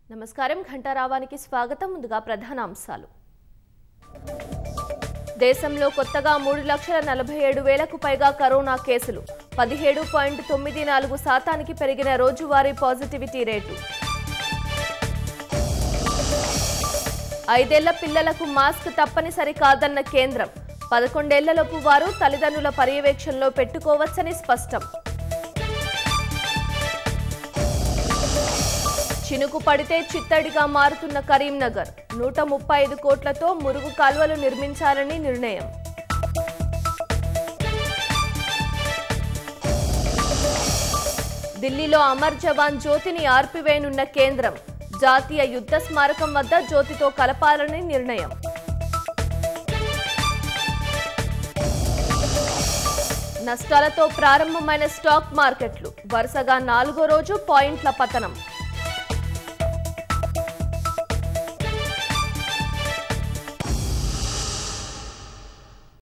నమస్కారం ఘంటారావానికి స్వాగతం ముందుగా ప్రధాన అంశాలు దేశంలో కొత్తగా మూడు లక్షల నలభై ఏడు వేలకు పైగా కరోనా కేసులు పదిహేడు పాయింట్ తొమ్మిది నాలుగు శాతానికి పెరిగిన రోజువారీ పాజిటివిటీ రేటు ఐదేళ్ల పిల్లలకు మాస్క్ తప్పనిసరి కాదన్న కేంద్రం పదకొండేళ్లలోపు వారు తల్లిదండ్రుల పర్యవేక్షణలో పెట్టుకోవచ్చని స్పష్టం చినుకు పడితే చిత్తడిగా మారుతున్న కరీంనగర్ నూట ముప్పై ఐదు కోట్లతో మురుగు కాల్వలు నిర్మించాలని నిర్ణయం ఢిల్లీలో అమర్ జవాన్ జ్యోతిని ఆర్పివేయనున్న కేంద్రం జాతీయ యుద్ధ స్మారకం వద్ద జ్యోతితో కలపాలని నిర్ణయం నష్టాలతో ప్రారంభమైన స్టాక్ మార్కెట్లు వరుసగా నాలుగో రోజు పాయింట్ల పతనం